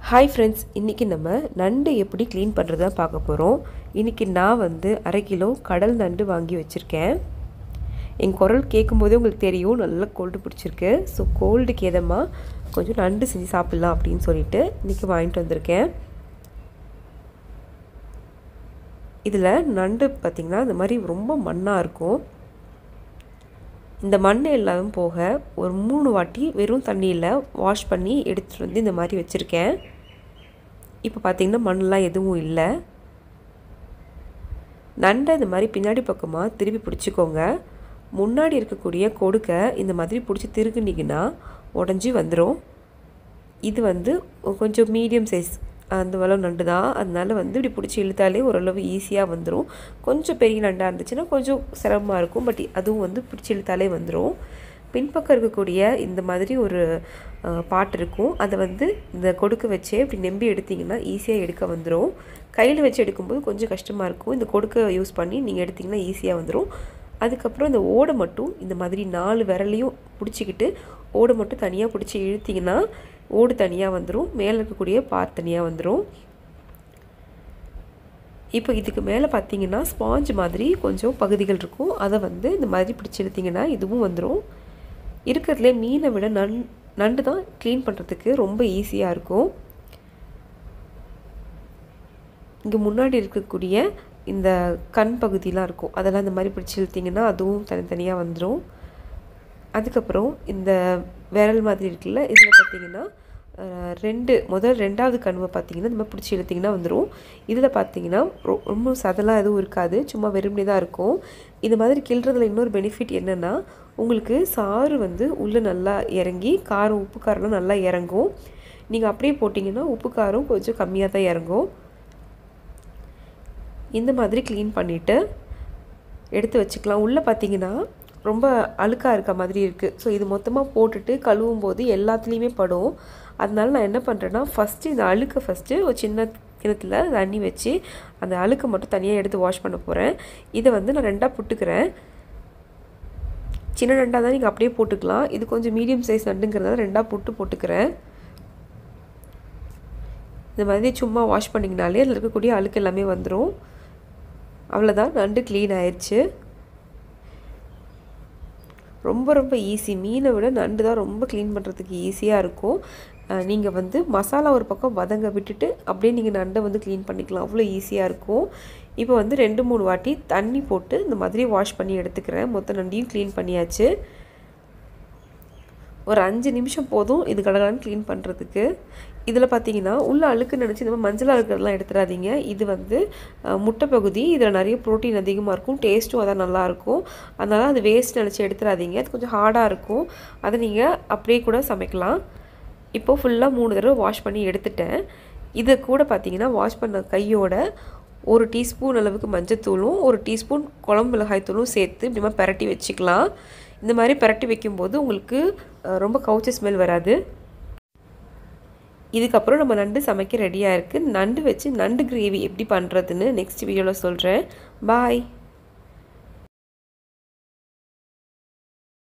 hi friends இன்றைக்கி நம்ம நண்டு எப்படி க்ளீன் பண்ணுறதா பார்க்க போகிறோம் இன்றைக்கி நான் வந்து அரை கிலோ கடல் நண்டு வாங்கி வச்சுருக்கேன் என் குரல் கேட்கும்போதே உங்களுக்கு தெரியும் நல்லா கோல்டு பிடிச்சிருக்கு ஸோ கோல்டுக்கு எதமாக கொஞ்சம் நண்டு செஞ்சு சாப்பிட்லாம் அப்படின்னு சொல்லிட்டு இன்றைக்கி வாங்கிட்டு வந்திருக்கேன் இதில் நண்டு பார்த்திங்கன்னா இந்த மாதிரி ரொம்ப மண்ணாக இருக்கும் இந்த மண் எல்லாம் போக ஒரு மூணு வாட்டி வெறும் தண்ணியில் வாஷ் பண்ணி எடுத்துகிட்டு வந்து இந்த மாதிரி வச்சுருக்கேன் இப்போ பார்த்திங்கன்னா மண்ணெலாம் எதுவும் இல்லை நண்டை இந்த மாதிரி பின்னாடி பக்கமாக திருப்பி பிடிச்சிக்கோங்க முன்னாடி இருக்கக்கூடிய கொடுக்க இந்த மாதிரி பிடிச்சி திருகுனிங்கன்னா உடஞ்சி வந்துடும் இது வந்து கொஞ்சம் மீடியம் சைஸ் அந்த வளம் நண்டு தான் அதனால வந்து இப்படி பிடிச்சி இழுத்தாலே ஓரளவு ஈஸியாக வந்துடும் கொஞ்சம் பெரிய நண்டாக இருந்துச்சுன்னா கொஞ்சம் சிரமமாக இருக்கும் பட் அதுவும் வந்து பிடிச்சி இழுத்தாலே வந்துடும் பின்பக்கம் இருக்கக்கூடிய இந்த மாதிரி ஒரு பாட்டு இருக்கும் அதை வந்து இந்த கொடுக்க வச்சே இப்படி நம்பி எடுத்திங்கன்னா ஈஸியாக எடுக்க வந்துடும் கையில் வச்சு எடுக்கும்போது கொஞ்சம் கஷ்டமாக இருக்கும் இந்த கொடுக்க யூஸ் பண்ணி நீங்கள் எடுத்திங்கன்னா ஈஸியாக வந்துடும் அதுக்கப்புறம் இந்த ஓடை மட்டும் இந்த மாதிரி நாலு விரலையும் பிடிச்சிக்கிட்டு ஓடை மட்டும் தனியாக பிடிச்சி இழுத்திங்கன்னா ஓடு தனியாக வந்துடும் மேலே இருக்கக்கூடிய பார் தனியாக வந்துடும் இப்போ இதுக்கு மேலே பார்த்தீங்கன்னா ஸ்பாஞ்ச் மாதிரி கொஞ்சம் பகுதிகள் இருக்கும் அதை வந்து இந்த மாதிரி பிடிச்சி எடுத்திங்கன்னா இதுவும் வந்துடும் இருக்கிறதுலே மீனை விட நன் நண்டு தான் க்ளீன் பண்ணுறதுக்கு ரொம்ப ஈஸியாக இருக்கும் இங்கே முன்னாடி இருக்கக்கூடிய இந்த கண் பகுதியெலாம் இருக்கும் அதெல்லாம் இந்த மாதிரி பிடிச்சி இழுத்திங்கன்னா அதுவும் தனித்தனியாக வந்துடும் அதுக்கப்புறம் இந்த விரல் மாதிரி இருக்குல்ல இதில் பார்த்தீங்கன்னா ரெண்டு முதல் ரெண்டாவது கணுவை பார்த்தீங்கன்னா இந்த மாதிரி பிடிச்சி இழுத்திங்கன்னா வந்துடும் இதில் பார்த்தீங்கன்னா ரொம்ப சதெல்லாம் எதுவும் இருக்காது சும்மா வெறுமனே தான் இருக்கும் இந்த மாதிரி கிள்றதுல இன்னொரு பெனிஃபிட் என்னென்னா உங்களுக்கு சாறு வந்து உள்ளே நல்லா இறங்கி காரம் உப்பு காரம்லாம் நல்லா இறங்கும் நீங்கள் அப்படியே போட்டிங்கன்னா உப்பு காரம் கொஞ்சம் கம்மியாக தான் இறங்கும் இந்த மாதிரி க்ளீன் பண்ணிவிட்டு எடுத்து வச்சுக்கலாம் உள்ளே பார்த்தீங்கன்னா ரொம்ப அழுக்காக இருக்க மாதிரி இருக்குது ஸோ இது மொத்தமாக போட்டுட்டு கழுவும் போது எல்லாத்துலேயுமே படும் அதனால நான் என்ன பண்ணுறேன்னா ஃபஸ்ட்டு இந்த அழுக்கை ஃபஸ்ட்டு ஒரு சின்ன கிணத்துல தண்ணி வச்சு அந்த அழுக்கை மட்டும் தனியாக எடுத்து வாஷ் பண்ண போகிறேன் இதை வந்து நான் ரெண்டாக புட்டுக்கிறேன் சின்ன நண்டாக தான் நீங்கள் அப்படியே போட்டுக்கலாம் இது கொஞ்சம் மீடியம் சைஸ் நண்டுங்கிறதால ரெண்டாக புட்டு போட்டுக்கிறேன் இந்த மாதிரி சும்மா வாஷ் பண்ணிங்கனாலே அதில் இருக்கக்கூடிய அழுக்கு எல்லாமே வந்துடும் அவ்வளோதான் நண்டு க்ளீன் ஆயிடுச்சு ரொம்ப ரொம்ப ஈஸி மீனை விட நண்டு தான் ரொம்ப க்ளீன் பண்ணுறதுக்கு ஈஸியாக இருக்கும் நீங்கள் வந்து மசாலா ஒரு பக்கம் வதங்க விட்டுட்டு அப்படியே நீங்கள் நண்டை வந்து க்ளீன் பண்ணிக்கலாம் அவ்வளோ ஈஸியாக இருக்கும் இப்போ வந்து ரெண்டு மூணு வாட்டி தண்ணி போட்டு இந்த மாதிரி வாஷ் பண்ணி எடுத்துக்கிறேன் மொத்த நண்டையும் க்ளீன் பண்ணியாச்சு ஒரு அஞ்சு நிமிஷம் போதும் இது கடகடன்னு க்ளீன் பண்ணுறதுக்கு இதில் பார்த்தீங்கன்னா உள்ள அழுக்கு நினச்சி இந்த மாதிரி மஞ்சள் அழுக்கிறதுலாம் எடுத்துடாதீங்க இது வந்து முட்டை பகுதி இதில் நிறைய ப்ரோட்டீன் அதிகமாக இருக்கும் டேஸ்ட்டும் அதான் நல்லாயிருக்கும் அதனால் அது வேஸ்ட் நினச்சி எடுத்துடாதீங்க அது கொஞ்சம் ஹார்டாக இருக்கும் அதை நீங்கள் அப்படியே கூட சமைக்கலாம் இப்போது ஃபுல்லாக மூணு தடவை வாஷ் பண்ணி எடுத்துட்டேன் இது கூட பார்த்தீங்கன்னா வாஷ் பண்ண கையோட ஒரு டீஸ்பூன் அளவுக்கு மஞ்சத்தூளும் ஒரு டீஸ்பூன் குழம்பு மிளகாய்த்தூளும் சேர்த்து இப்படிமா பரட்டி வச்சுக்கலாம் இந்த மாதிரி பரட்டி வைக்கும்போது உங்களுக்கு ரொம்ப கவுச்ச ஸ்மெல் வராது இதுக்கப்புறம் நம்ம நண்டு சமைக்க ரெடியாக இருக்குது நண்டு வச்சு நண்டு கிரேவி எப்படி பண்ணுறதுன்னு நெக்ஸ்ட் வீடியோவில் சொல்கிறேன் பாய்